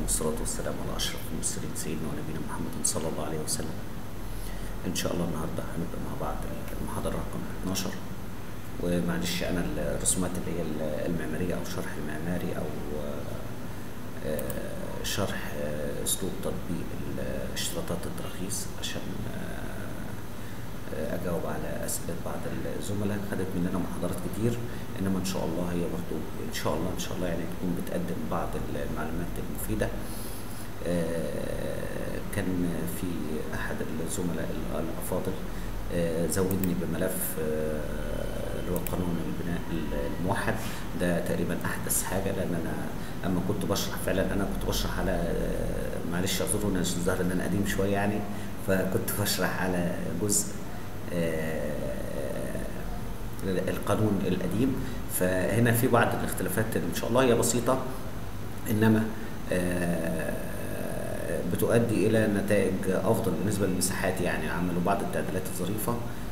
والصلاة والسلام على أشرف المرسلين سيدنا ونبينا محمد صلى الله عليه وسلم إن شاء الله النهاردة هنبدأ مع بعض المحاضرة رقم 12 ومعلش أنا الرسومات اللي هي المعمارية أو شرح المعماري أو آه، شرح آه، أسلوب تطبيق اشتراطات التراخيص عشان آه، أجاوب على أسئلة بعض الزملاء خدت مننا محاضرات كتير إنما إن شاء الله هي برضو إن شاء الله إن شاء الله يعني تكون بتقدم بعض المعلومات المفيدة آه، كان في أحد الزملاء الأفاضل آه، زودني بملف آه، اللي هو قانون البناء الموحد ده تقريبا أحدث حاجة لأن أنا أما كنت بشرح فعلا أنا كنت بشرح على آه، معلش اعذروني عشان الظاهر إن أنا قديم شوية يعني فكنت بشرح على جزء آه، القانون القديم فهنا في بعض الاختلافات ان شاء الله هي بسيطه انما آه، بتؤدي الى نتائج افضل بالنسبه للمساحات يعني عملوا بعض التعديلات الظريفه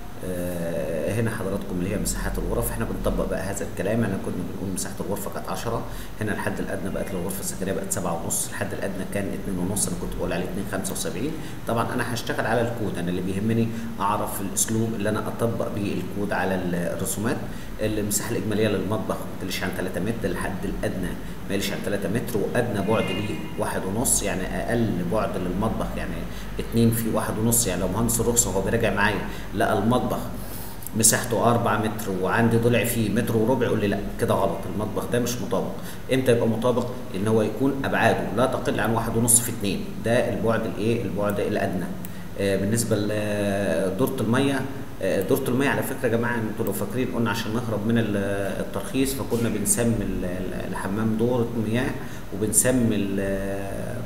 آه، هنا حضراتكم اللي هي مساحات الغرف احنا بنطبق بقى هذا الكلام احنا كنا بنقول مساحه الغرفه كانت 10 هنا الحد الادنى بقت للغرفه السكنيه بقت 7 ونص الحد الادنى كان 2 ونص انا كنت بقول عليه 2 75 طبعا انا هشتغل على الكود انا اللي بيهمني اعرف الاسلوب اللي انا اطبق بيه الكود على الرسومات المساحه الاجماليه للمطبخ ما تقلش عن 3 متر الحد الادنى ما يقلش عن 3 متر وادنى بعد ليه واحد ونص يعني اقل بعد للمطبخ يعني اتنين في واحد ونص يعني لو مهندس الرخصه وهو بيراجع معايا لقى المطبخ مساحته 4 متر وعندي ضلع فيه متر وربع يقول لي لا كده غلط المطبخ ده مش مطابق امتى يبقى مطابق ان هو يكون ابعاده لا تقل عن واحد ونص في اتنين ده البعد الايه البعد الادنى آه بالنسبه لدوره الميه آه، دورة المية على فكرة يا جماعة انتوا لو فاكرين قلنا عشان نهرب من ال- الترخيص فكنا بنسمي ال- ال- الحمام دورة مياه وبنسمي ال-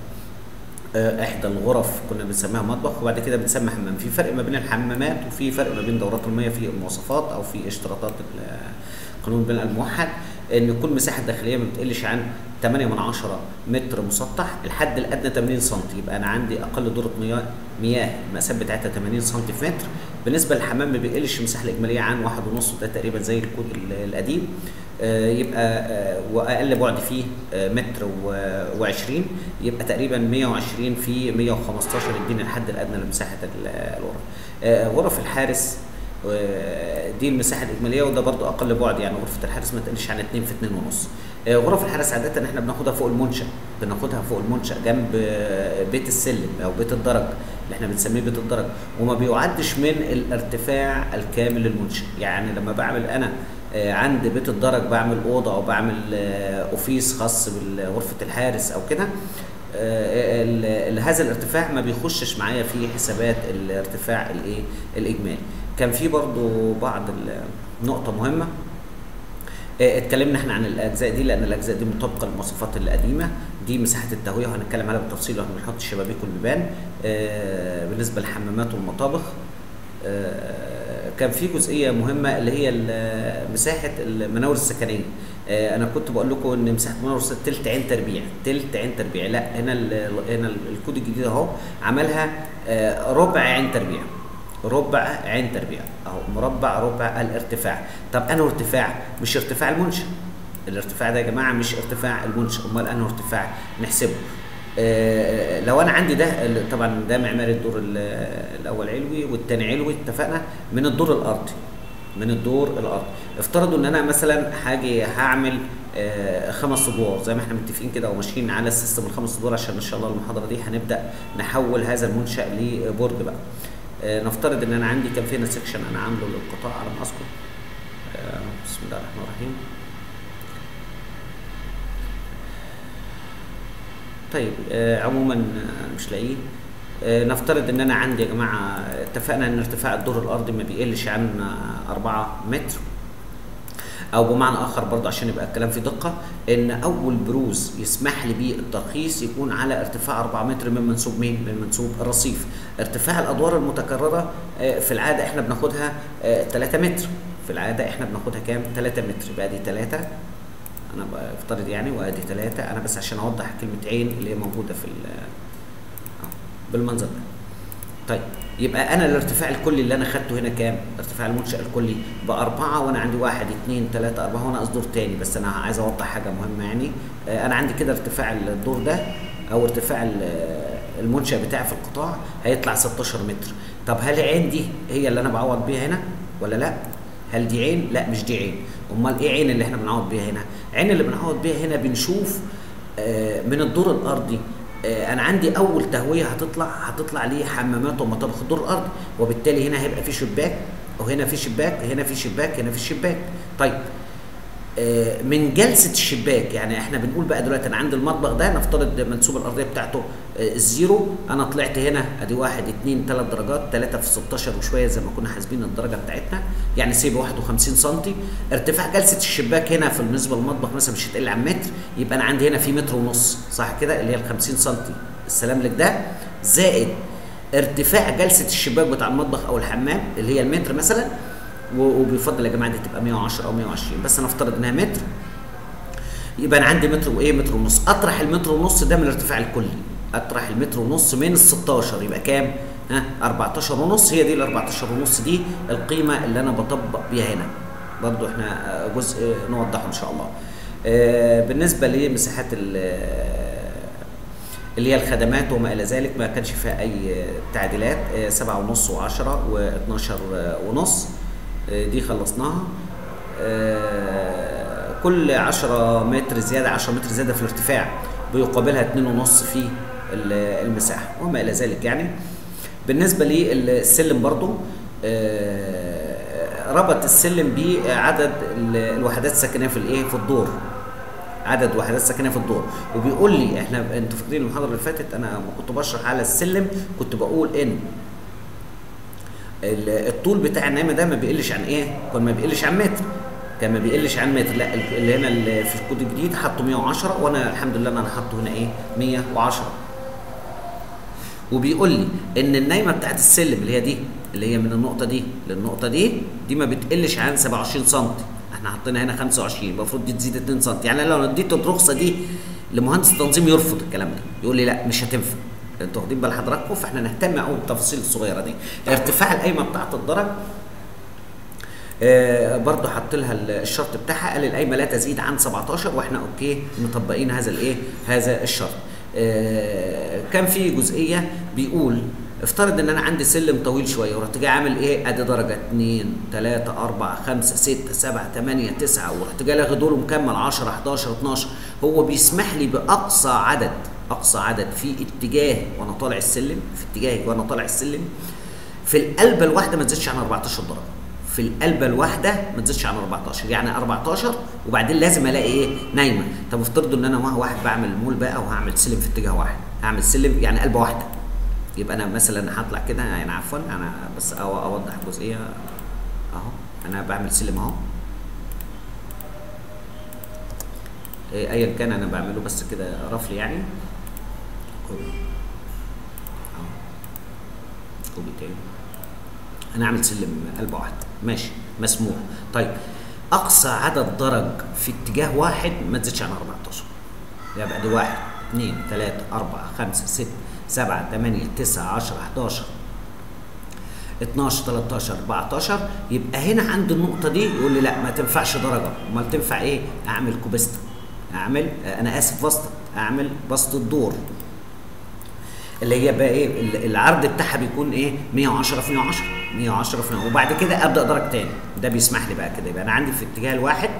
آه، احدى الغرف كنا بنسميها مطبخ وبعد كده بنسمي حمام في فرق ما بين الحمامات وفي فرق ما بين دورات المياه في المواصفات او في اشتراطات ال- قانون البناء الموحد ان كل مساحه داخليه ما بتقلش عن 8 من 10 متر مسطح الحد الادنى 80 سم يبقى انا عندي اقل دوره مياه مياه المقاسات بتاعتها 80 سم في متر بالنسبه للحمام ما بيقلش المساحه الاجماليه عن واحد ونص ده تقريبا زي الكود ال- القديم آه، يبقى آه، واقل بعد فيه آه، متر و20 يبقى تقريبا 120 في 115 يديني الحد الادنى لمساحه ال- الغرف آه، غرف الحارس آه، دي المساحه الاجماليه وده برضو اقل بعد يعني غرفه الحارس ما تقلش عن 2 في 2 ونص آه، غرف الحارس عاده احنا بناخدها فوق المنشا بناخدها فوق المنشا جنب آه، بيت السلم او بيت الدرج اللي احنا بنسميه بيت الدرج وما بيعدش من الارتفاع الكامل للمنشا يعني لما بعمل انا آه، عند بيت الدرج بعمل اوضه او بعمل آه، اوفيس خاص بغرفه الحارس او كده آه، ال- ال- هذا الارتفاع ما بيخشش معايا في حسابات الارتفاع الايه الاجمالي كان في برضو بعض النقطه مهمه آه، اتكلمنا احنا عن الاجزاء دي لان الاجزاء دي مطابقه للمواصفات القديمه دي مساحه التهويه وهنتكلم عليها بالتفصيل واحنا بنحط الشبابيك والبيبان آه، بالنسبه للحمامات والمطابخ آه، كان في جزئيه مهمه اللي هي ال- مساحه المناور السكنيه آه، انا كنت بقول لكم ان مساحه المناور السكنية تلت عين تربيع تلت عين تربيع لا هنا ال- هنا الكود الجديد اهو عملها آه، ربع عين تربيع ربع عين تربيع اهو مربع ربع الارتفاع طب انا ارتفاع مش ارتفاع المنشا الارتفاع ده يا جماعه مش ارتفاع المنشا امال انا ارتفاع نحسبه آه، لو انا عندي ده ال- طبعا ده معماري الدور ال- الاول علوي والثاني علوي اتفقنا من الدور الارضي من الدور الارضي افترضوا ان انا مثلا هاجي هعمل آه، خمس ادوار زي ما احنا متفقين كده وماشيين على السيستم الخمس ادوار عشان ان شاء الله المحاضره دي هنبدا نحول هذا المنشا لبرج بقى آه، نفترض ان انا عندي كان فينا سيكشن انا عامله للقطاع على ما اذكر آه، بسم الله الرحمن الرحيم طيب آه، عموما آه، مش لاقيه آه، نفترض ان انا عندي يا جماعه اتفقنا ان ارتفاع الدور الارضي ما بيقلش عن 4 متر او بمعنى اخر برضه عشان يبقى الكلام فيه دقه ان اول بروز يسمح لي بيه الترخيص يكون على ارتفاع 4 متر من منسوب مين؟ من منسوب الرصيف. ارتفاع الادوار المتكرره آه، في العاده احنا بناخدها آه، 3 متر. في العاده احنا بناخدها كام؟ 3 متر يبقى دي 3 انا بفترض يعني وادي 3 انا بس عشان اوضح كلمه عين اللي هي موجوده في ال- آه، بالمنظر ده. طيب يبقى انا الارتفاع الكلي اللي انا خدته هنا كام؟ ارتفاع المنشأ الكلي بأربعة وانا عندي واحد اثنين ثلاثة أربعة وانا قصدي دور تاني بس انا عايز اوضح حاجة مهمة يعني آه، انا عندي كده ارتفاع الدور ده او ارتفاع ال- المنشا بتاعي في القطاع هيطلع 16 متر طب هل عين دي هي اللي انا بعوض بيها هنا ولا لا هل دي عين لا مش دي عين امال ايه عين اللي احنا بنعوض بيها هنا عين اللي بنعوض بيها هنا بنشوف آه، من الدور الارضي آه، انا عندي اول تهويه هتطلع هتطلع لي حمامات ومطابخ الدور الارضي وبالتالي هنا هيبقى في شباك وهنا في شباك هنا في شباك هنا في شباك طيب آه، من جلسه الشباك يعني احنا بنقول بقى دلوقتي انا عندي المطبخ ده نفترض منسوب الارضيه بتاعته آه، الزيرو انا طلعت هنا ادي واحد اتنين تلات درجات تلاته في 16 وشويه زي ما كنا حاسبين الدرجه بتاعتنا يعني سيب 51 سم ارتفاع جلسه الشباك هنا في بالنسبه للمطبخ مثلا مش هتقل عن متر يبقى انا عندي هنا في متر ونص صح كده اللي هي ال 50 سم السلام لك ده زائد ارتفاع جلسه الشباك بتاع المطبخ او الحمام اللي هي المتر مثلا و- وبيفضل يا جماعه دي تبقى 110 او 120 بس انا افترض انها متر يبقى انا عندي متر وايه متر ونص اطرح المتر ونص ده من الارتفاع الكلي اطرح المتر ونص من ال 16 يبقى كام ها 14 ونص هي دي ال 14 ونص دي القيمه اللي انا بطبق بيها هنا برضو احنا آه، جزء نوضحه ان شاء الله آه، بالنسبه لمساحات ال- اللي هي الخدمات وما الى ذلك ما كانش فيها اي تعديلات آه، سبعة ونص وعشرة و12 ونص آه، دي خلصناها آه، كل 10 متر زياده 10 متر زياده في الارتفاع بيقابلها 2 ونص في ال- المساحه وما الى ذلك يعني بالنسبه للسلم برضو آه، ربط السلم بعدد ال- الوحدات السكنيه في الايه في الدور عدد وحدات سكنيه في الدور وبيقول لي احنا انتوا فاكرين المحاضره اللي فاتت انا لما كنت بشرح على السلم كنت بقول ان ال- الطول بتاع النعمه ده ما بيقلش عن ايه؟ كان ما بيقلش عن متر كان ما بيقلش عن متر لا ال- اللي هنا اللي في الكود الجديد حطوا 110 وانا الحمد لله ان انا حاطه هنا ايه 110 وبيقول لي ان النايمه بتاعت السلم اللي هي دي اللي هي من النقطه دي للنقطه دي دي ما بتقلش عن 27 سم احنا حاطينها هنا 25 المفروض دي تزيد 2 سم يعني لو اديت الرخصه دي لمهندس التنظيم يرفض الكلام ده يقول لي لا مش هتنفع انتوا واخدين بال حضراتكم فاحنا نهتم قوي بالتفاصيل الصغيره دي ارتفاع القايمه بتاعت الدرج آه برضه حط لها ال- الشرط بتاعها قال القايمه لا تزيد عن 17 واحنا اوكي مطبقين هذا الايه هذا الشرط آه كان في جزئيه بيقول افترض ان انا عندي سلم طويل شويه ورحت جاي عامل ايه ادي درجه 2 3 4 5 6 7 8 9 ورحت جاي لاغي دول ومكمل 10 11 12 هو بيسمح لي باقصى عدد اقصى عدد في اتجاه وانا طالع السلم في اتجاهي وانا طالع السلم في القلبه الواحده ما تزيدش عن 14 درجه في القلبه الواحده ما تزيدش عن 14 يعني 14 وبعدين لازم الاقي ايه نايمه طب افترضوا ان انا واه- واحد بعمل مول بقى وهعمل سلم في اتجاه واحد هعمل سلم يعني قلبه واحده يبقى انا مثلا هطلع كده يعني عفوا انا بس أو- اوضح جزئيه اهو انا بعمل سلم اهو إيه، ايا كان انا بعمله بس كده رفل يعني كوبي اهو كوبي تاني انا اعمل سلم قلب واحد ماشي مسموح طيب اقصى عدد درج في اتجاه واحد ما تزيدش عن 14 يبقى بعد واحد اثنين ثلاثة أربعة خمسة ستة سبعة ثمانية تسعة 10 11 12 13 14 يبقى هنا عند النقطة دي يقول لي لا ما تنفعش درجة امال تنفع ايه؟ اعمل كوبيستا اعمل آه، انا اسف بسطة اعمل بسط الدور اللي هي بقى ايه ال- العرض بتاعها بيكون ايه 110 في 110 110 في 110 وبعد كده ابدا درج تاني ده بيسمح لي بقى كده يبقى انا عندي في الاتجاه الواحد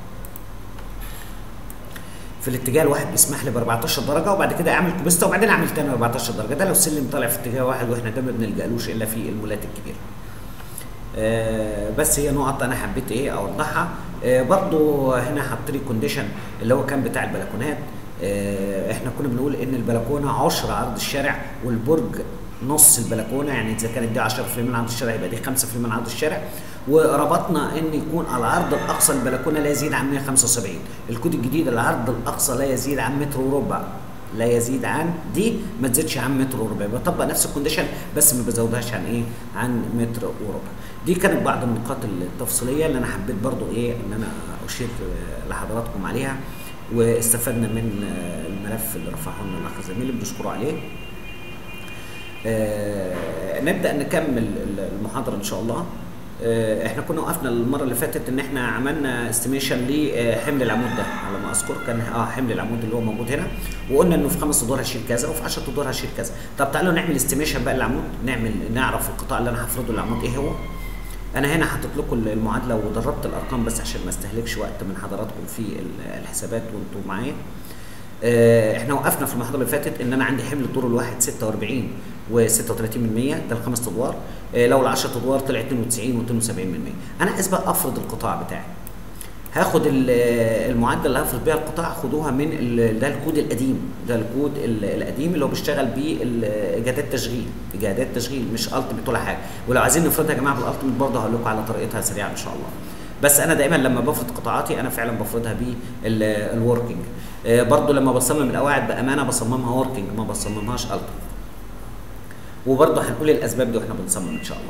في الاتجاه الواحد بيسمح لي ب 14 درجه وبعد كده اعمل كوبيستا وبعدين اعمل تاني 14 درجه ده لو السلم طالع في اتجاه واحد واحنا ده ما بنلجألوش الا في المولات الكبيره. آه بس هي نقط انا حبيت ايه اوضحها آه برضو هنا حط لي كونديشن اللي هو كان بتاع البلكونات آه احنا كنا بنقول ان البلكونه عشر عرض الشارع والبرج نص البلكونه يعني اذا كانت دي 10% من عرض الشارع يبقى دي 5% من عرض الشارع وربطنا ان يكون العرض الاقصى للبلكونه لا يزيد عن 175 الكود الجديد العرض الاقصى لا يزيد عن متر وربع لا يزيد عن دي ما تزيدش عن متر وربع بطبق نفس الكونديشن بس ما بزودهاش عن ايه عن متر وربع دي كانت بعض النقاط التفصيليه اللي انا حبيت برضو ايه ان انا اشير آه، لحضراتكم عليها واستفدنا من آه، الملف اللي رفعه لنا الاخ زميلي بنشكره عليه آه، نبدا نكمل المحاضره ان شاء الله آه، احنا كنا وقفنا المره اللي فاتت ان احنا عملنا استيميشن لحمل العمود ده على ما اذكر كان اه حمل العمود اللي هو موجود هنا وقلنا انه في خمس ادوار هشيل كذا وفي 10 ادوار هشيل كذا طب تعالوا نعمل استيميشن بقى للعمود نعمل نعرف القطاع اللي انا هفرضه للعمود ايه هو انا هنا حاطط لكم المعادله ودربت الارقام بس عشان ما استهلكش وقت من حضراتكم في الحسابات وانتم معايا آه، احنا وقفنا في المحاضره اللي فاتت ان انا عندي حمل الدور الواحد 46 و36 من 100 ده الخمس ادوار آه، لو ال 10 ادوار طلع 92 و72 من 100 انا عايز بقى افرض القطاع بتاعي هاخد ال- المعدل اللي هفرض بيها القطاع خدوها من ال- ده الكود القديم ده الكود ال- القديم اللي هو بيشتغل بيه ال- اجادات تشغيل اجادات تشغيل مش التيميت ولا حاجه ولو عايزين نفرضها يا جماعه بالالتيميت برضه هقول لكم على طريقتها سريعه ان شاء الله بس انا دايما لما بفرض قطاعاتي انا فعلا بفرضها بالوركينج برضه لما بصمم القواعد بامانه بصممها وركينج ما بصممهاش التيميت وبرضه هنقول الاسباب دي واحنا بنصمم ان شاء الله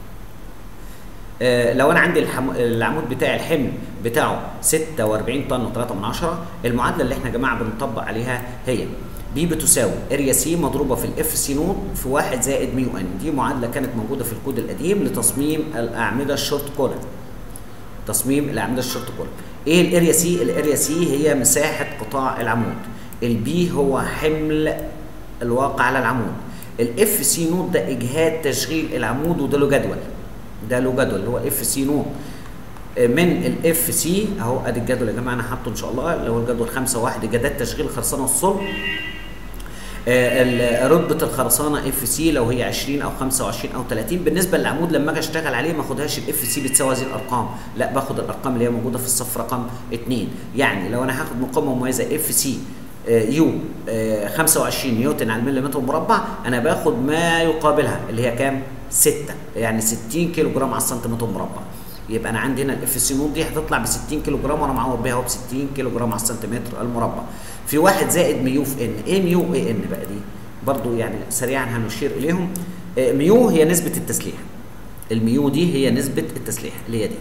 آه، لو انا عندي الحم... العمود بتاعي الحمل بتاعه 46 طن و3 من عشرة المعادله اللي احنا يا جماعه بنطبق عليها هي بي بتساوي اريا سي مضروبه في الاف سي نوت في 1 زائد ميو ان دي معادله كانت موجوده في الكود القديم لتصميم الاعمده الشورت كولن تصميم الاعمده الشورت كولن ايه الاريا سي الاريا سي هي مساحه قطاع العمود البي هو حمل الواقع على العمود الاف سي نوت ده اجهاد تشغيل العمود وده له جدول ده له جدول اللي هو اف سي نوت من الاف سي اهو ادي الجدول يا جماعه انا حاطه ان شاء الله اللي هو الجدول 5 1 اجادات تشغيل الخرسانه والصلب آه، ال- رتبه الخرسانه اف سي لو هي 20 او 25 او 30 بالنسبه للعمود لما اجي اشتغل عليه ما اخدهاش الاف سي بتساوي هذه الارقام لا باخد الارقام اللي هي موجوده في الصف رقم 2 يعني لو انا هاخد مقاومه مميزه اف سي يو آه، 25 نيوتن على المليمتر مربع انا باخد ما يقابلها اللي هي كام 6 يعني 60 كيلو جرام على السنتيمتر مربع يبقى انا عندي هنا الاف سي نوت دي هتطلع ب 60 كيلو جرام وانا معوض بيها ب 60 كيلو جرام على السنتيمتر المربع في واحد زائد ميو في ان ايه ميو ايه ان بقى دي برضو يعني سريعا هنشير اليهم آه، ميو هي نسبه التسليح الميو دي هي نسبه التسليح اللي هي دي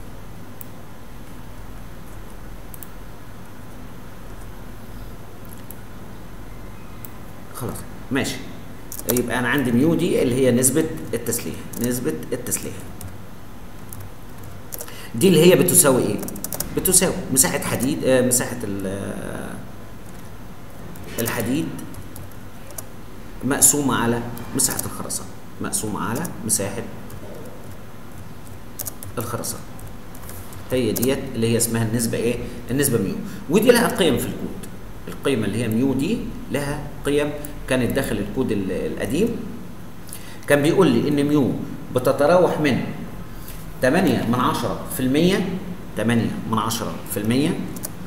خلاص ماشي يبقى انا عندي ميو دي اللي هي نسبه التسليح نسبه التسليح دي اللي هي بتساوي ايه بتساوي مساحه حديد آه مساحه ال- آه، الحديد مقسومه على مساحه الخرسانه مقسومه على مساحه الخرسانه هي ديت اللي هي اسمها النسبه ايه النسبه ميو ودي لها قيم في الكود القيمه اللي هي ميو دي لها قيم كانت داخل الكود ال- القديم كان بيقول لي ان ميو بتتراوح من 8 من 10 في المية 8 من 10 في المية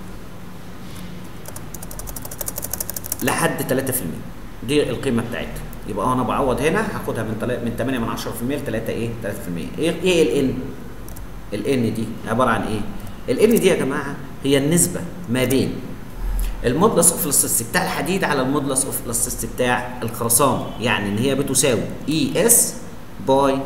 لحد 3 في المية دي القيمة بتاعتها يبقى انا بعوض هنا هاخدها من تلا- من 8 من 10 في المية ل 3 ايه 3 في المية ايه ايه الان الان دي عبارة عن ايه الان دي يا جماعة هي النسبة ما بين المودلس اوف الاستيست بتاع الحديد على المودلس اوف الاستيست بتاع الخرسانة يعني ان هي بتساوي اي اس باي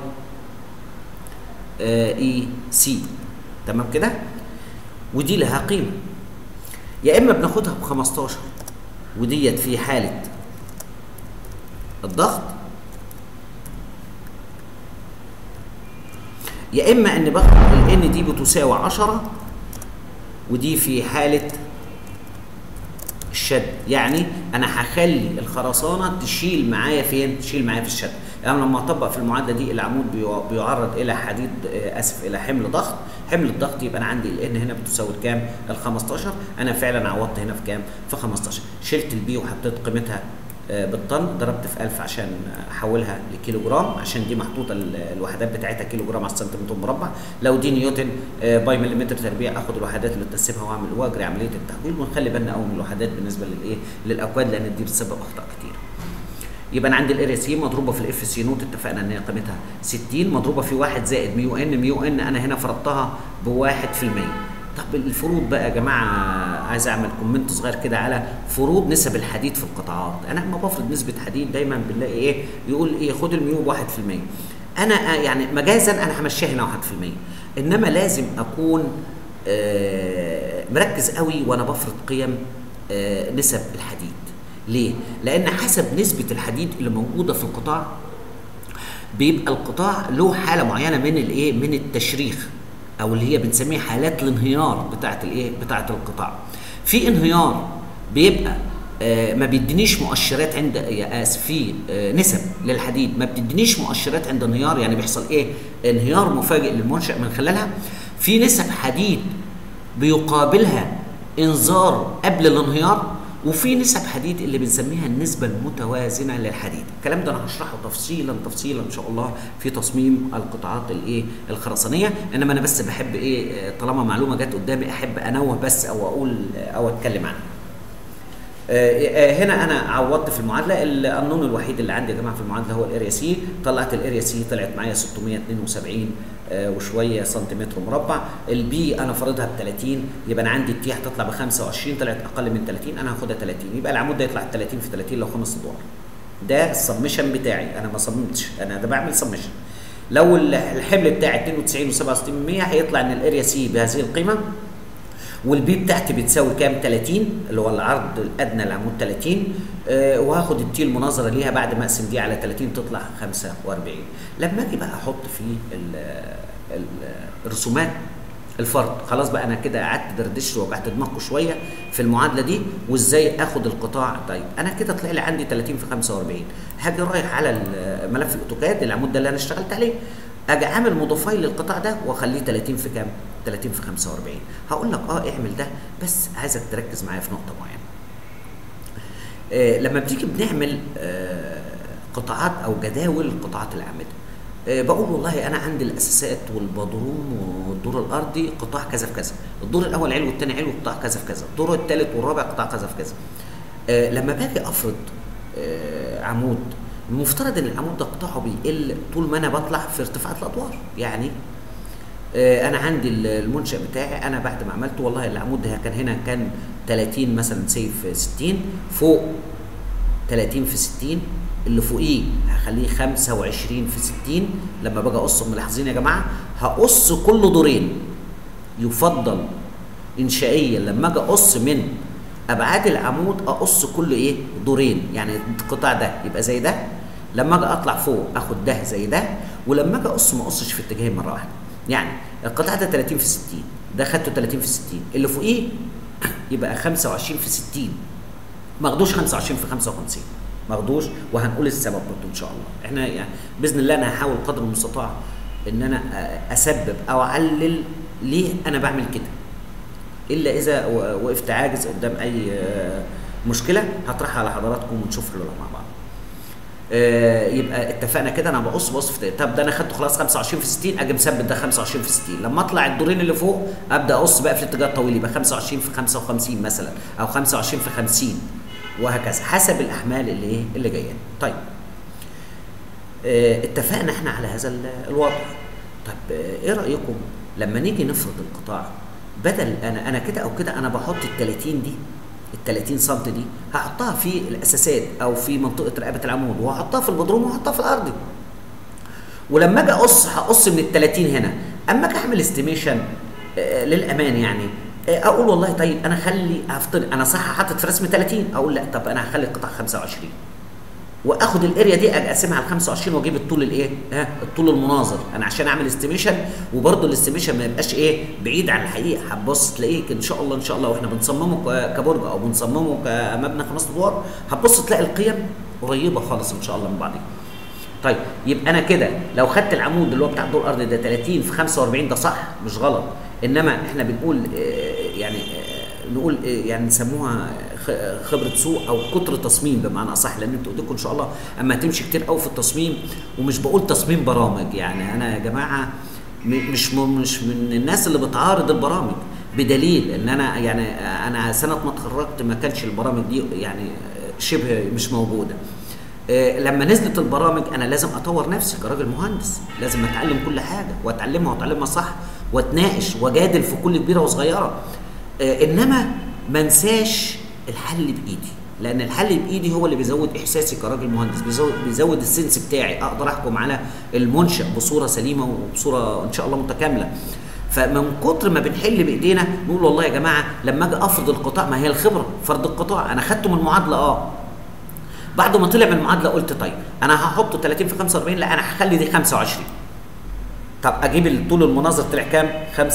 اي سي تمام كده ودي لها قيمه يا اما بناخدها ب 15 وديت في حاله الضغط يا اما ان باخد الان دي بتساوي 10 ودي في حاله الشد يعني انا هخلي الخرسانه تشيل معايا فين تشيل معايا في الشد يعني لما اطبق في المعادله دي العمود بيع- بيعرض الى حديد آه، اسف الى حمل ضغط حمل الضغط يبقى انا عندي الان هنا بتساوي كام ال 15 انا فعلا عوضت هنا في كام في 15 شلت البي وحطيت قيمتها آه، بالطن ضربت في 1000 عشان احولها لكيلو جرام عشان دي محطوطه ال- الوحدات بتاعتها كيلو جرام على السنتيمتر مربع لو دي نيوتن آه، باي مليمتر تربيع اخد الوحدات اللي بتقسمها واعمل واجري عمليه التحويل ونخلي بالنا قوي من الوحدات بالنسبه للايه للاكواد لان دي بتسبب اخطاء كتير يبقى انا عندي الاريا سي مضروبه في الاف سي نوت اتفقنا ان هي قيمتها 60 مضروبه في 1 زائد ميو ان ميو ان انا هنا فرضتها ب 1% طب الفروض بقى يا جماعه عايز اعمل كومنت صغير كده على فروض نسب الحديد في القطاعات انا لما بفرض نسبه حديد دايما بنلاقي ايه يقول ايه خد الميو ب 1% انا آه، يعني مجازا انا همشيها هنا 1% انما لازم اكون آه، مركز قوي وانا بفرض قيم آه، نسب الحديد ليه؟ لأن حسب نسبة الحديد اللي موجودة في القطاع بيبقى القطاع له حاله معينه من الايه من التشريخ او اللي هي بنسميها حالات الانهيار بتاعه الايه بتاعه القطاع في انهيار بيبقى آه ما بيدينيش مؤشرات عند يا اسف في آه نسب للحديد ما بتدينيش مؤشرات عند انهيار يعني بيحصل ايه انهيار مفاجئ للمنشا من خلالها في نسب حديد بيقابلها انذار قبل الانهيار وفي نسب حديد اللي بنسميها النسبة المتوازنة للحديد الكلام ده انا هشرحه تفصيلا تفصيلا ان شاء الله في تصميم القطاعات الايه الخرسانية انما انا بس بحب ايه طالما معلومة جت قدامي احب انوه بس او اقول او اتكلم عنها هنا انا عوضت في المعادله القانون الوحيد اللي عندي يا جماعه في المعادله هو الاريا سي طلعت الاريا سي طلعت معايا 672 وشويه سنتيمتر مربع البي انا فارضها ب 30 يبقى انا عندي التي هتطلع ب 25 طلعت اقل من 30 انا هاخدها 30 يبقى العمود ده يطلع 30 في 30 لو خمس ادوار ده السبمشن بتاعي انا ما صممتش انا ده بعمل سبمشن لو الحمل بتاعي 92 و67% هيطلع ان الاريا سي بهذه القيمه والبي بتاعتي بتساوي كام 30 اللي هو العرض الادنى للعمود 30 آه وهاخد التي المناظره ليها بعد ما اقسم دي على 30 تطلع 45 لما اجي بقى احط في ال ال الرسومات الفرد خلاص بقى انا كده قعدت دردشت ووجعت دماغكم شويه في المعادله دي وازاي اخد القطاع طيب انا كده طلع لي عندي 30 في 45 هاجي رايح على ملف الاوتوكاد العمود ده اللي انا اشتغلت عليه اجي عامل مضافاي للقطاع ده واخليه 30 في كام 30 في 45 هقول لك اه اعمل ده بس عايزك تركز معايا في نقطه معينه آه لما بتيجي بنعمل آه قطاعات او جداول قطاعات الاعمده آه بقول والله انا عندي الاساسات والبدروم والدور الارضي قطاع كذا في كذا الدور الاول علو والثاني علو قطاع كذا في كذا الدور الثالث والرابع قطاع كذا في كذا آه لما باجي افرض آه عمود المفترض ان العمود ده قطاعه بيقل طول ما انا بطلع في ارتفاعات الادوار يعني آه انا عندي المنشا بتاعي انا بعد ما عملته والله العمود ده كان هنا كان 30 مثلا سي في 60 فوق 30 في 60 اللي فوقيه هخليه 25 في 60 لما باجي اقص ملاحظين يا جماعه هقص كل دورين يفضل انشائيا لما اجي اقص من ابعاد العمود اقص كل ايه دورين يعني القطاع ده يبقى زي ده لما اجي اطلع فوق اخد ده زي ده ولما اجي اقص ما اقصش في اتجاهين مره واحده يعني القطاع ده 30 في 60 ده خدته 30 في 60 اللي فوقيه يبقى 25 في 60 ما اخدوش 25 في 55 ما اخدوش وهنقول السبب برضه ان شاء الله احنا يعني باذن الله انا هحاول قدر المستطاع ان انا اسبب او اعلل ليه انا بعمل كده الا اذا وقفت عاجز قدام اي مشكله هطرحها على حضراتكم ونشوف حلولها مع بعض يبقى اتفقنا كده انا بقص بقص في طب ده انا خدته خلاص 25 في 60 اجي مثبت ده 25 في 60 لما اطلع الدورين اللي فوق ابدا اقص بقى في الاتجاه الطويل يبقى 25 في 55 مثلا او 25 في 50 وهكذا حسب الاحمال اللي ايه اللي جايه طيب اه اتفقنا احنا على هذا الوضع طب اه ايه رايكم لما نيجي نفرض القطاع بدل انا انا كده او كده انا بحط ال 30 دي ال 30 سم دي هحطها في الاساسات او في منطقه رقبه العمود وهحطها في البدروم وهحطها في الارضي ولما اجي اقص هقص من ال 30 هنا اما اجي اعمل استيميشن آه للامان يعني آه اقول والله طيب انا اخلي هفترض انا صح حاطط في رسم 30 اقول لا طب انا هخلي القطاع 25 واخد الاريا دي اقسمها على 25 واجيب الطول الايه؟ ها الطول المناظر انا عشان اعمل استيميشن وبرده الاستيميشن ما يبقاش ايه بعيد عن الحقيقه هتبص تلاقيك ان شاء الله ان شاء الله واحنا بنصممه كبرج او بنصممه كمبنى خمس ادوار هتبص تلاقي القيم قريبه خالص ان شاء الله من بعضها. طيب يبقى انا كده لو خدت العمود اللي هو بتاع الدور الارضي ده 30 في 45 ده صح مش غلط انما احنا بنقول يعني نقول يعني نسموها خبره سوق او كتر تصميم بمعنى اصح لان انتوا ايديكم ان شاء الله اما هتمشي كتير قوي في التصميم ومش بقول تصميم برامج يعني انا يا جماعه مش مش من الناس اللي بتعارض البرامج بدليل ان انا يعني انا سنه ما اتخرجت ما كانش البرامج دي يعني شبه مش موجوده لما نزلت البرامج انا لازم اطور نفسي كراجل مهندس لازم اتعلم كل حاجه واتعلمها واتعلمها صح واتناقش واجادل في كل كبيره وصغيره انما ما انساش الحل بايدي لان الحل بايدي هو اللي بيزود احساسي كراجل مهندس بيزود بيزود السنس بتاعي اقدر احكم على المنشا بصوره سليمه وبصوره ان شاء الله متكامله فمن كتر ما بنحل بايدينا نقول والله يا جماعه لما اجي افرض القطاع ما هي الخبره فرض القطاع انا خدته من المعادله اه بعد ما طلع من المعادله قلت طيب انا هحطه 30 في 45 لا انا هخلي دي 25 طب اجيب الطول المناظر طلع كام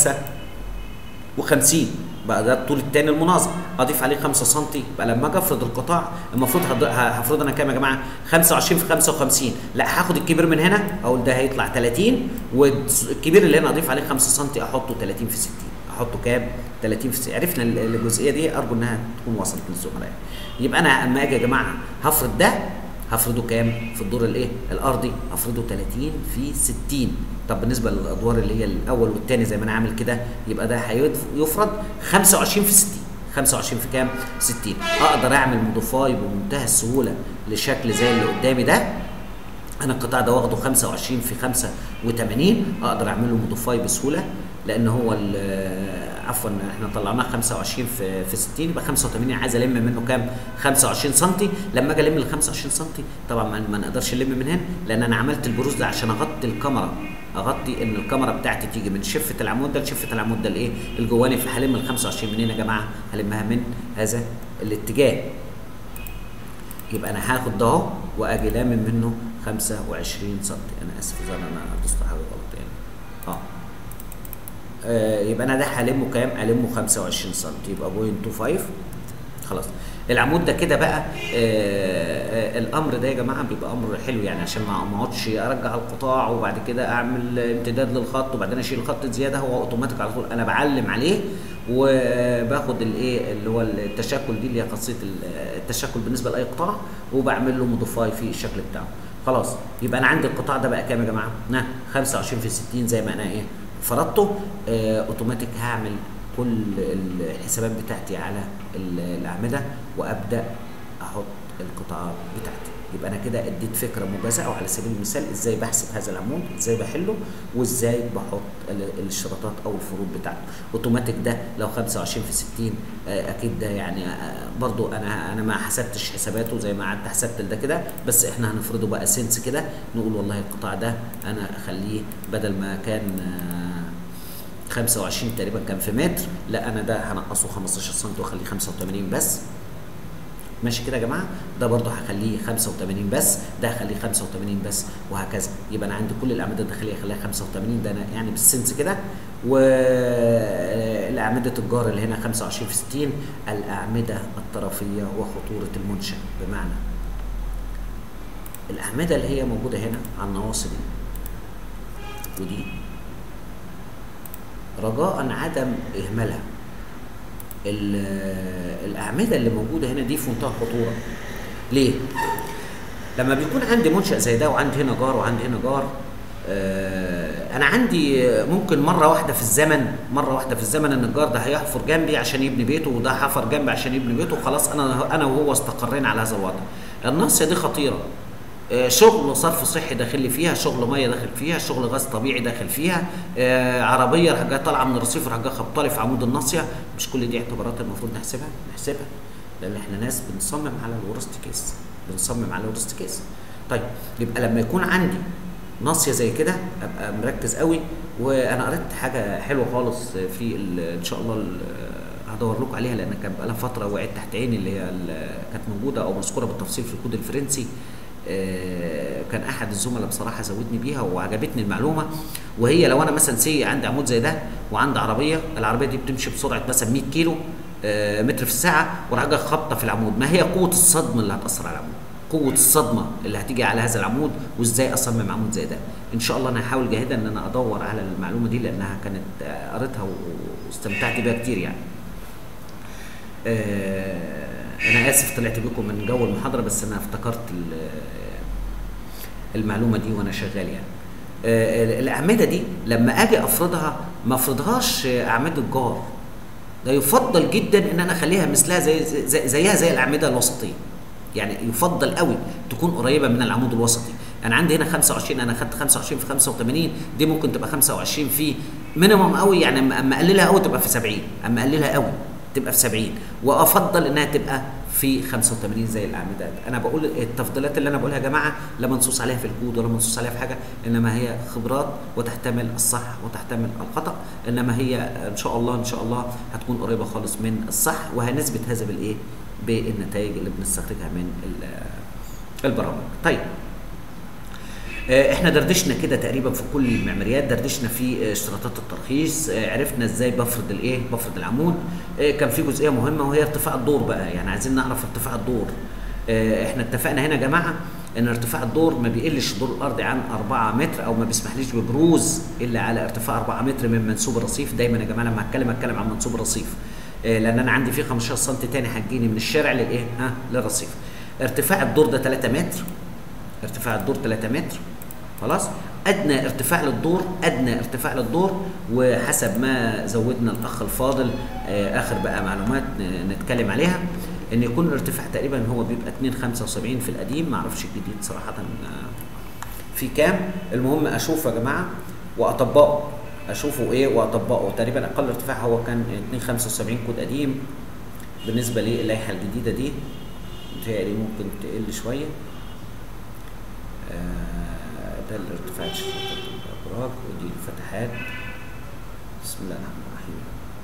55 بقى ده الطول الثاني المناظر اضيف عليه 5 سم بقى لما اجي افرض القطاع المفروض هض- ه- هفرض انا كام يا جماعه 25 في 55 لا هاخد الكبير من هنا اقول ده هيطلع 30 والكبير اللي هنا اضيف عليه 5 سم احطه 30 في 60 احطه كام 30 في 60 عرفنا ال- الجزئيه دي ارجو انها تكون وصلت للزملاء يبقى انا اما اجي يا جماعه هفرض ده هفرضه كام في الدور الايه الارضي هفرضه 30 في 60 طب بالنسبه للادوار اللي هي الاول والثاني زي ما انا عامل كده يبقى ده هيفرض 25 في 60 25 في كام 60 اقدر اعمل موديفاي بمنتهى السهوله لشكل زي اللي قدامي ده انا القطاع ده واخده 25 في 85 اقدر اعمل له موديفاي بسهوله لان هو ال- عفوا احنا طلعناه 25 في في 60 يبقى 85 عايز الم منه كام 25 سم لما اجي الم ال 25 سم طبعا ما- ما نقدرش نلم من هنا لان انا عملت البروز ده عشان اغطي الكاميرا اغطي ان الكاميرا بتاعتي تيجي من شفه العمود ده لشفه العمود ده الايه الجواني فهلم ال 25 منين يا جماعه هلمها من هذا الاتجاه يبقى انا هاخد ده اهو واجي لامم منه 25 سم انا اسف اذا انا دوست حاجه غلط يعني اه آه، يبقى انا ده هلمه كام؟ هلمه 25 سم يبقى 0.25 خلاص العمود ده كده بقى آه آه الامر ده يا جماعه بيبقى امر حلو يعني عشان ما ما اقعدش ارجع القطاع وبعد كده اعمل امتداد للخط وبعدين اشيل الخط زياده هو اوتوماتيك على طول انا بعلم عليه وباخد الايه اللي هو التشكل دي اللي هي خاصيه ال- التشكل بالنسبه لاي قطاع وبعمل له موديفاي في الشكل بتاعه خلاص يبقى انا عندي القطاع ده بقى كام يا جماعه؟ نا 25 في 60 زي ما انا ايه فرضته آه اوتوماتيك هعمل كل الحسابات بتاعتي على ال- الاعمده وابدا احط القطاعات بتاعتي يبقى انا كده اديت فكره موجزه او على سبيل المثال ازاي بحسب هذا العمود ازاي بحله وازاي بحط ال- الاشتراطات او الفروض بتاعته اوتوماتيك ده لو 25 في 60 آه، اكيد ده يعني آه، برضو انا انا ما حسبتش حساباته زي ما قعدت حسبت ده كده بس احنا هنفرضه بقى سنس كده نقول والله القطاع ده انا اخليه بدل ما كان آه، 25 تقريبا كان في متر لا انا ده هنقصه 15 سم واخليه 85 بس ماشي كده يا جماعه ده برضه هخليه 85 بس ده هخليه 85 بس وهكذا يبقى انا عندي كل الاعمده الداخليه هخليها 85 ده انا يعني بالسنس كده والاعمده الجار اللي هنا 25 في 60 الاعمده الطرفيه وخطوره المنشا بمعنى الاعمده اللي هي موجوده هنا على النواصي دي ودي رجاء عدم اهمالها ال- الاعمده اللي موجوده هنا دي في منتهى الخطوره ليه لما بيكون عندي منشا زي ده وعندي هنا جار وعندي هنا جار آه، انا عندي ممكن مره واحده في الزمن مره واحده في الزمن ان الجار ده هيحفر جنبي عشان يبني بيته وده حفر جنبي عشان يبني بيته وخلاص انا انا وهو استقرينا على هذا الوضع الناصيه دي خطيره آه، شغل صرف صحي داخل فيها شغل ميه داخل فيها شغل غاز طبيعي داخل فيها آه، عربيه جايه طالعه من الرصيف راح جايه خبطالي في عمود الناصيه مش كل دي اعتبارات المفروض نحسبها نحسبها لان احنا ناس بنصمم على الورست كيس بنصمم على الورست كيس طيب يبقى لما يكون عندي ناصيه زي كده ابقى مركز قوي وانا قريت حاجه حلوه خالص في ال- ان شاء الله ال- هدور لكم عليها لان كان بقالها فتره وقعت تحت عيني اللي هي ال- كانت موجوده او مذكوره بالتفصيل في الكود الفرنسي آه، كان احد الزملاء بصراحه زودني بيها وعجبتني المعلومه وهي لو انا مثلا سي عندي عمود زي ده وعندي عربيه العربيه دي بتمشي بسرعه مثلا 100 كيلو آه، متر في الساعه وراح جاي خابطه في العمود ما هي قوه الصدمه اللي هتاثر على العمود قوه الصدمه اللي هتيجي على هذا العمود وازاي اصمم عمود زي ده ان شاء الله انا هحاول جاهدا ان انا ادور على المعلومه دي لانها كانت آه، قريتها و- واستمتعت بيها كتير يعني آه، انا اسف طلعت بكم من جو المحاضره بس انا افتكرت ال- المعلومه دي وانا شغال يعني آه، الاعمده دي لما اجي افرضها ما افرضهاش اعمده جار ده يفضل جدا ان انا اخليها مثلها زي, زي زيها زي الاعمده الوسطيه يعني يفضل قوي تكون قريبه من العمود الوسطي انا عندي هنا 25 انا خدت 25 في 85 دي ممكن تبقى 25 في مينيمم قوي يعني اما أما اقللها قوي تبقى في 70 اما اقللها قوي تبقى في 70 وافضل انها تبقى في 85 زي الاعمده انا بقول التفضيلات اللي انا بقولها يا جماعه لا منصوص عليها في الكود ولا منصوص عليها في حاجه انما هي خبرات وتحتمل الصح وتحتمل الخطا انما هي ان شاء الله ان شاء الله هتكون قريبه خالص من الصح وهنثبت هذا بالايه بالنتائج اللي بنستخرجها من ال- البرامج طيب آه، احنا دردشنا كده تقريبا في كل المعماريات دردشنا في آه، اشتراطات الترخيص آه، عرفنا ازاي بفرض الايه بفرض العمود آه، كان في جزئيه مهمه وهي ارتفاع الدور بقى يعني عايزين نعرف ارتفاع الدور آه، احنا اتفقنا هنا يا جماعه ان ارتفاع الدور ما بيقلش الدور الارضي عن 4 متر او ما بيسمحليش ببروز الا على ارتفاع 4 متر من منسوب الرصيف دايما يا جماعه لما اتكلم اتكلم عن منسوب الرصيف آه، لان انا عندي فيه 15 سم تاني هتجيني من الشارع للايه ها للرصيف ارتفاع الدور ده 3 متر ارتفاع الدور 3 متر خلاص ادنى ارتفاع للدور ادنى ارتفاع للدور وحسب ما زودنا الاخ الفاضل آه، اخر بقى معلومات ن- نتكلم عليها ان يكون الارتفاع تقريبا هو بيبقى 275 في القديم ما اعرفش الجديد صراحه آه، في كام المهم اشوفه يا جماعه واطبقه اشوفه ايه واطبقه تقريبا اقل ارتفاع هو كان 275 كود قديم بالنسبه للائحه الجديده دي متهيألي ممكن تقل شويه آه، ده الارتفاع شفافية الابراج ودي الفتحات بسم الله الرحمن الرحيم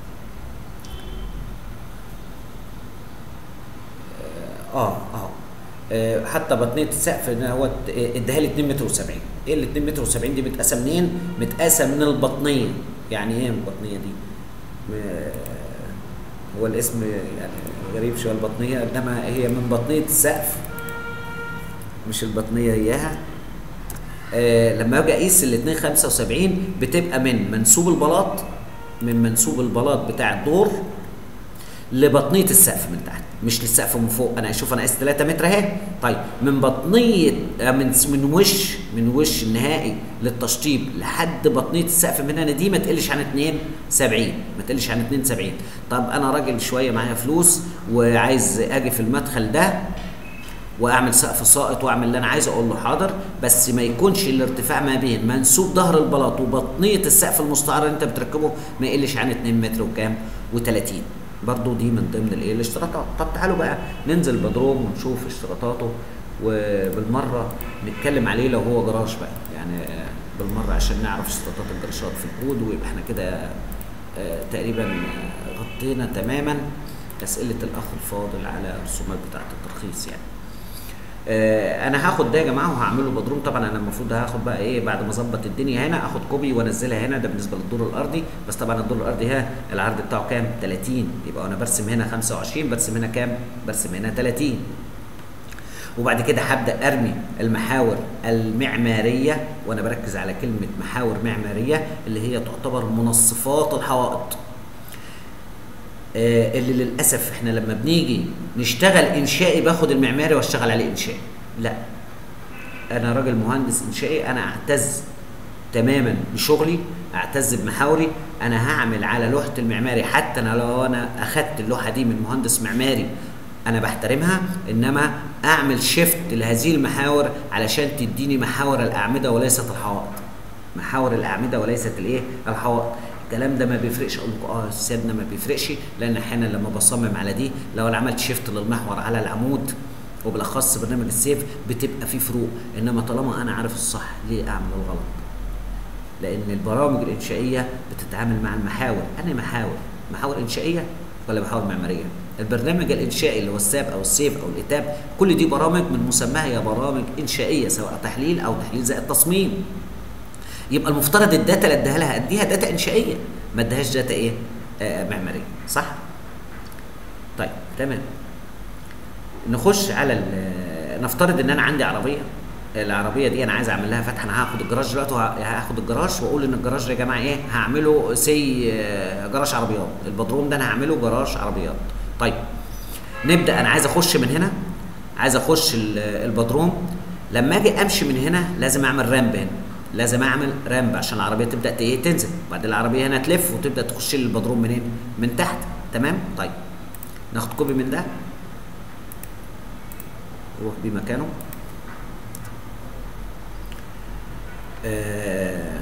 اه اه, آه. آه، حتى بطنيه السقف ان هو ت- آه، اداها لي 2 متر و70 ايه ال 2 متر و70 دي متقاسه منين؟ متقاسه من البطنيه يعني ايه البطنيه دي؟ م- هو الاسم يعني غريب شويه البطنيه انما هي من بطنيه السقف مش البطنيه اياها آه لما اجي اقيس ال 275 بتبقى من منسوب البلاط من منسوب البلاط بتاع الدور لبطنيه السقف من تحت مش للسقف من فوق انا اشوف انا قايس 3 متر اهي طيب من بطنيه آه، من من وش من وش النهائي للتشطيب لحد بطنيه السقف من هنا دي ما تقلش عن 72 ما تقلش عن 72 طب انا راجل شويه معايا فلوس وعايز اجي في المدخل ده واعمل سقف ساقط واعمل اللي انا عايز اقول له حاضر بس ما يكونش الارتفاع ما بين منسوب ظهر البلاط وبطنيه السقف المستعار اللي انت بتركبه ما يقلش عن 2 متر وكام و30 برضو دي من ضمن الايه الاشتراطات طب تعالوا بقى ننزل بدروم ونشوف اشتراطاته وبالمره نتكلم عليه لو هو جراج بقى يعني آه، بالمره عشان نعرف اشتراطات الجراشات في الكود ويبقى احنا كده آه، تقريبا آه، غطينا تماما اسئله الاخ الفاضل على الرسومات بتاعه الترخيص يعني آه، انا هاخد ده يا جماعه وهعمله بدروم طبعا انا المفروض هاخد بقى ايه بعد ما اظبط الدنيا هنا اخد كوبي وانزلها هنا ده بالنسبه للدور الارضي بس طبعا الدور الارضي ها العرض بتاعه كام 30 يبقى انا برسم هنا 25 برسم هنا كام برسم هنا 30 وبعد كده هبدا ارمي المحاور المعماريه وانا بركز على كلمه محاور معماريه اللي هي تعتبر منصفات الحوائط آه، اللي للاسف احنا لما بنيجي نشتغل انشائي باخد المعماري واشتغل عليه انشائي لا انا راجل مهندس انشائي انا اعتز تماما بشغلي اعتز بمحاوري انا هعمل على لوحه المعماري حتى انا لو انا اخدت اللوحه دي من مهندس معماري انا بحترمها انما اعمل شيفت لهذه المحاور علشان تديني محاور الاعمده وليست الحوائط محاور الاعمده وليست الايه الحوائط الكلام ده ما بيفرقش اقول لكم اه سيادنا ما بيفرقش لان احيانا لما بصمم على دي لو انا عملت شيفت للمحور على العمود وبالاخص برنامج السيف بتبقى في فروق انما طالما انا عارف الصح ليه اعمل الغلط لان البرامج الانشائيه بتتعامل مع المحاور انا محاور محاور انشائيه ولا محاور معماريه البرنامج الانشائي اللي هو الساب او السيف او الاتاب كل دي برامج من مسماها هي برامج انشائيه سواء تحليل او تحليل زائد تصميم يبقى المفترض الداتا اللي اديها لها اديها داتا انشائيه ما اديهاش داتا ايه آه معماريه صح طيب تمام نخش على ال- نفترض ان انا عندي عربيه العربيه دي انا عايز اعمل لها فتح انا هاخد الجراج دلوقتي وه- هاخد الجراج واقول ان الجراج يا جماعه ايه هعمله سي آه، جراج عربيات البدروم ده انا هعمله جراج عربيات طيب نبدا انا عايز اخش من هنا عايز اخش ال- البدروم لما اجي امشي من هنا لازم اعمل رامب هنا لازم اعمل رامب عشان العربيه تبدا ت- ايه تنزل بعدين العربيه هنا تلف وتبدا تخش لي البدروم منين من تحت تمام طيب ناخد كوبي من ده نروح بيه مكانه آه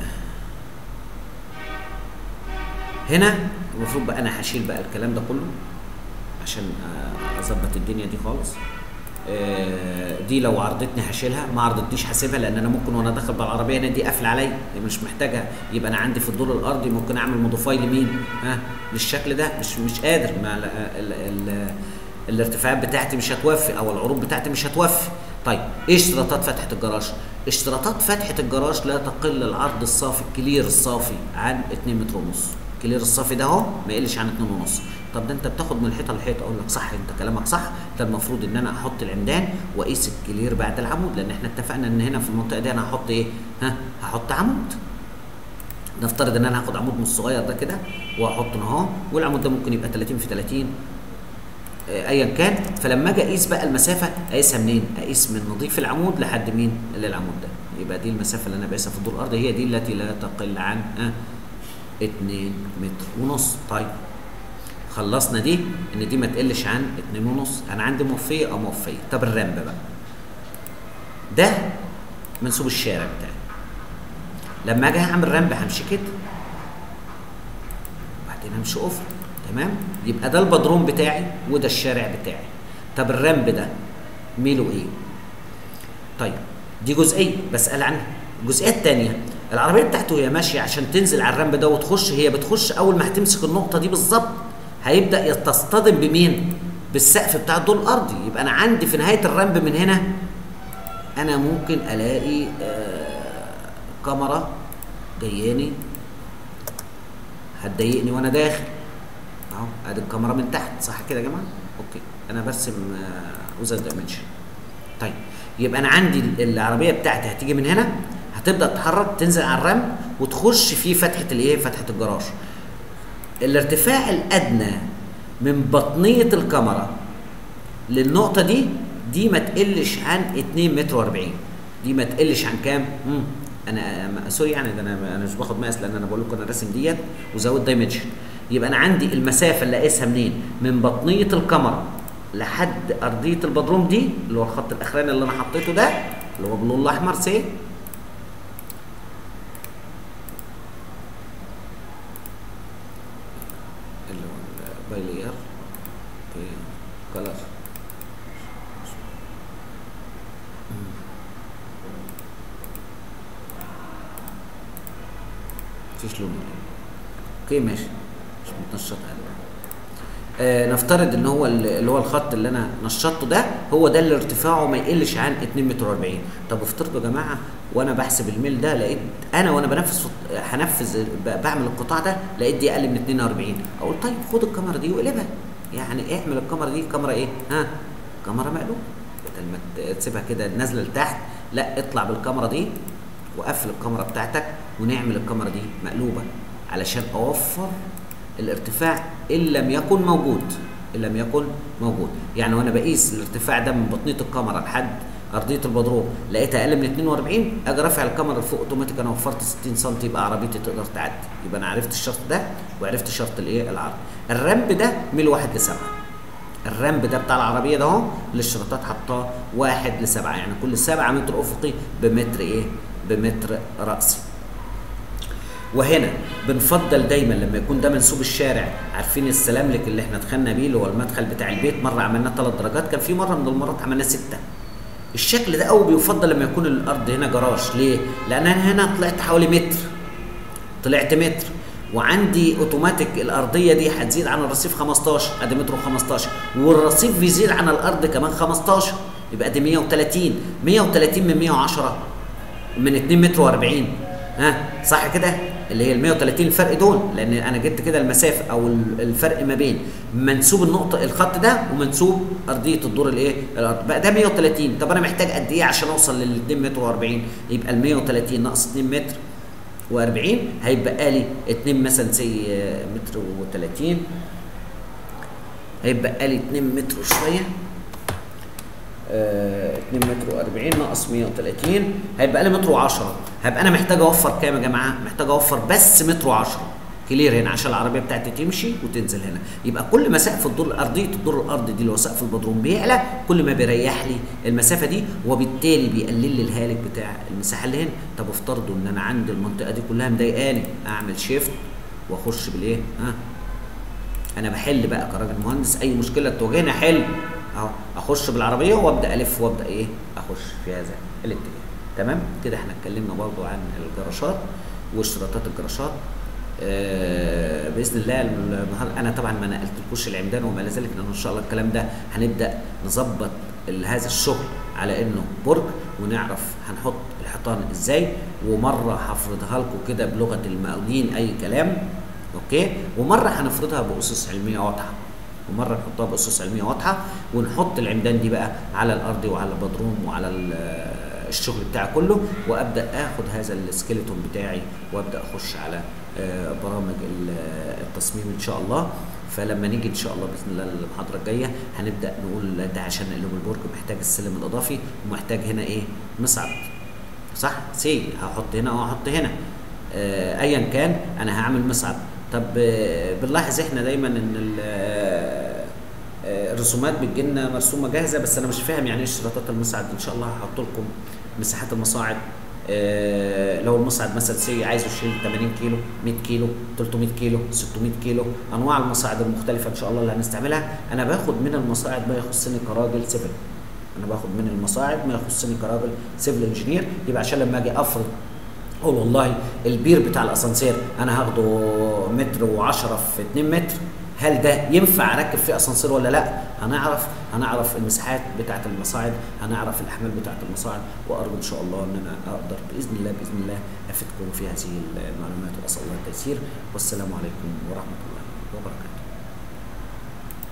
هنا المفروض بقى انا هشيل بقى الكلام ده كله عشان آه، اظبط الدنيا دي خالص آه، دي لو عرضتني هشيلها ما عرضتنيش هسيبها لان انا ممكن وانا داخل بالعربيه هنا دي قافله عليا هي مش محتاجه يبقى انا عندي في الدور الارضي ممكن اعمل موديفاي لمين ها للشكل ده مش مش قادر ما ال ال ال الارتفاعات بتاعتي مش هتوفي او العروض بتاعتي مش هتوفي طيب ايه اشتراطات فتحه الجراج اشتراطات فتحه الجراج لا تقل العرض الصافي الكلير الصافي عن 2 متر ونص الكلير الصافي ده اهو ما يقلش عن 2 ونص طب ده انت بتاخد من الحيطه للحيطه اقول لك صح انت كلامك صح ده المفروض ان انا احط العمدان واقيس الكلير بعد العمود لان احنا اتفقنا ان هنا في المنطقه دي انا هحط ايه ها هحط عمود نفترض ان انا هاخد عمود من الصغير ده كده واحطه هنا اهو والعمود ده ممكن يبقى 30 في 30 آه، ايا كان فلما اجي اقيس بقى المسافه اقيسها منين؟ اقيس من نظيف العمود لحد مين؟ للعمود ده يبقى دي المسافه اللي انا بقيسها في الضوء الارضي هي دي التي لا تقل عن آه 2 متر ونص طيب خلصنا دي ان دي ما تقلش عن 2 ونص انا عندي موفيه او موفيه طب الرمب بقى ده منسوب الشارع بتاعي لما اجي اعمل رمب همشي كده وبعدين همشي افق تمام يبقى ده البدروم بتاعي وده الشارع بتاعي طب الرمب ده ميله ايه طيب دي جزئيه بسال عنها الجزئيه الثانيه العربيه بتاعته وهي ماشيه عشان تنزل على الرمب ده وتخش هي بتخش اول ما هتمسك النقطه دي بالظبط هيبدا تصطدم بمين بالسقف بتاع الدور الارضي يبقى انا عندي في نهايه الرمب من هنا انا ممكن الاقي آه كاميرا جاياني هتضايقني وانا داخل اهو ادي الكاميرا من تحت صح كده يا جماعه اوكي انا برسم وزن دايمنشن طيب يبقى انا عندي ال- العربيه بتاعتي هتيجي من هنا هتبدا تتحرك تنزل على الرمل وتخش في فتحه الايه فتحه الجراج الارتفاع الادنى من بطنيه الكاميرا للنقطه دي دي ما تقلش عن 2 متر و40 دي ما تقلش عن كام مم. انا أنا- سوري يعني ده انا انا مش باخد مقاس لان انا بقول لكم انا راسم ديت وزود دايمنشن يبقى انا عندي المسافه اللي اقيسها منين من بطنيه الكاميرا لحد ارضيه البدروم دي اللي هو الخط الاخراني اللي انا حطيته ده اللي هو باللون الاحمر سي اللي هو البايلير اوكي كلر مفيش لون اوكي ماشي مش متنشط قوي آه نفترض ان هو ال- اللي هو الخط اللي انا نشطته ده هو ده اللي ارتفاعه ما يقلش عن 2 متر و40 طب افترضوا يا جماعه وانا بحسب الميل ده لقيت انا وانا بنفذ في- هنفذ ب- بعمل القطاع ده لقيت دي اقل من 42 اقول طيب خد الكاميرا دي واقلبها يعني اعمل الكاميرا دي كاميرا ايه ها كاميرا مقلوبه بدل ما ت- تسيبها كده نازله لتحت لا اطلع بالكاميرا دي وقفل الكاميرا بتاعتك ونعمل الكاميرا دي مقلوبه علشان اوفر الارتفاع ان لم يكن موجود ان لم يكن موجود يعني وانا بقيس الارتفاع ده من بطنيه الكاميرا لحد ارضيه البدروم لقيتها اقل من 42 اجي رافع الكاميرا لفوق اوتوماتيك انا وفرت 60 سم يبقى عربيتي تقدر تعدي يبقى انا عرفت الشرط ده وعرفت شرط الايه العرض الرمب ده ميل واحد لسبعه الرمب ده بتاع العربيه ده اهو اللي الشرطات حطاه واحد لسبعه يعني كل سبعه متر افقي بمتر ايه؟ بمتر راسي. وهنا بنفضل دايما لما يكون ده منسوب الشارع عارفين السلاملك اللي احنا دخلنا بيه اللي هو المدخل بتاع البيت مره عملناه ثلاث درجات كان في مره من المرات عملناه سته. الشكل ده قوي بيفضل لما يكون الارض هنا جراج ليه؟ لان انا هنا طلعت حوالي متر طلعت متر وعندي اوتوماتيك الارضيه دي هتزيد عن الرصيف 15 ادي متر و15 والرصيف بيزيد عن الارض كمان 15 يبقى دي 130 130 من 110 من 2 متر و40 ها صح كده اللي هي ال 130 الفرق دول لان انا جبت كده المسافه او ال- الفرق ما بين منسوب النقطه الخط ده ومنسوب ارضيه الدور الايه الارض بقى ده 130 طب انا محتاج قد ايه عشان اوصل لل 2 متر و40 يبقى ال 130 ناقص 2 متر و40 هيبقى لي 2 مثلا سي متر و30 هيبقى لي 2 متر وشويه آه، 2 متر و40 ناقص 130 هيبقى لي متر و10 هبقى انا محتاج اوفر كام يا جماعه؟ محتاج اوفر بس متر و10 كلير هنا عشان العربيه بتاعتي تمشي وتنزل هنا يبقى كل ما سقف الدور ارضيه الدور الارضي دي اللي هو سقف البدروم بيعلى كل ما بيريح لي المسافه دي وبالتالي بيقلل لي الهالك بتاع المساحه اللي هنا طب افترضوا ان انا عندي المنطقه دي كلها مضايقاني اعمل شيفت واخش بالايه ها انا بحل بقى كراجل مهندس اي مشكله تواجهني احل اهو اخش بالعربيه وابدا الف وابدا ايه اخش في هذا الاتجاه تمام كده احنا اتكلمنا برضو عن الجراشات واشتراطات الجراشات آه باذن الله النهار- انا طبعا ما نقلتلكوش العمدان وما الى ذلك لان ان شاء الله الكلام ده هنبدا نظبط ال- هذا الشغل على انه برج ونعرف هنحط الحيطان ازاي ومره هفرضها لكم كده بلغه المقاولين اي كلام اوكي ومره هنفرضها باسس علميه واضحه ومره نحطها باسس علميه واضحه ونحط العمدان دي بقى على الارض وعلى البدروم وعلى ال- الشغل بتاعي كله وابدا اخد هذا السكيلتون بتاعي وابدا اخش على آه، برامج ال- التصميم ان شاء الله فلما نيجي ان شاء الله باذن الله المحاضره الجايه هنبدا نقول ده عشان نقلب البرج محتاج السلم الاضافي ومحتاج هنا ايه مصعد صح سي هحط هنا او هحط هنا آه، ايا كان انا هعمل مصعد طب آه، بنلاحظ احنا دايما ان ال- آه، آه، الرسومات بتجي لنا مرسومه جاهزه بس انا مش فاهم يعني ايه اشتراطات المصعد ان شاء الله هحط لكم مساحات المصاعد آه، لو المصعد مثلا سي عايزه يشيل 80 كيلو 100 كيلو 300 كيلو 600 كيلو انواع المصاعد المختلفه ان شاء الله اللي هنستعملها انا باخد من المصاعد ما يخصني كراجل سيفل انا باخد من المصاعد ما يخصني كراجل سيفل انجينير يبقى عشان لما اجي افرض اقول والله البير بتاع الاسانسير انا هاخده متر و10 في 2 متر هل ده ينفع اركب فيه اسانسير ولا لا هنعرف هنعرف المساحات بتاعه المصاعد هنعرف الاحمال بتاعه المصاعد وارجو ان شاء الله ان انا اقدر باذن الله باذن الله افيدكم في هذه المعلومات واسال الله التيسير والسلام عليكم ورحمه الله وبركاته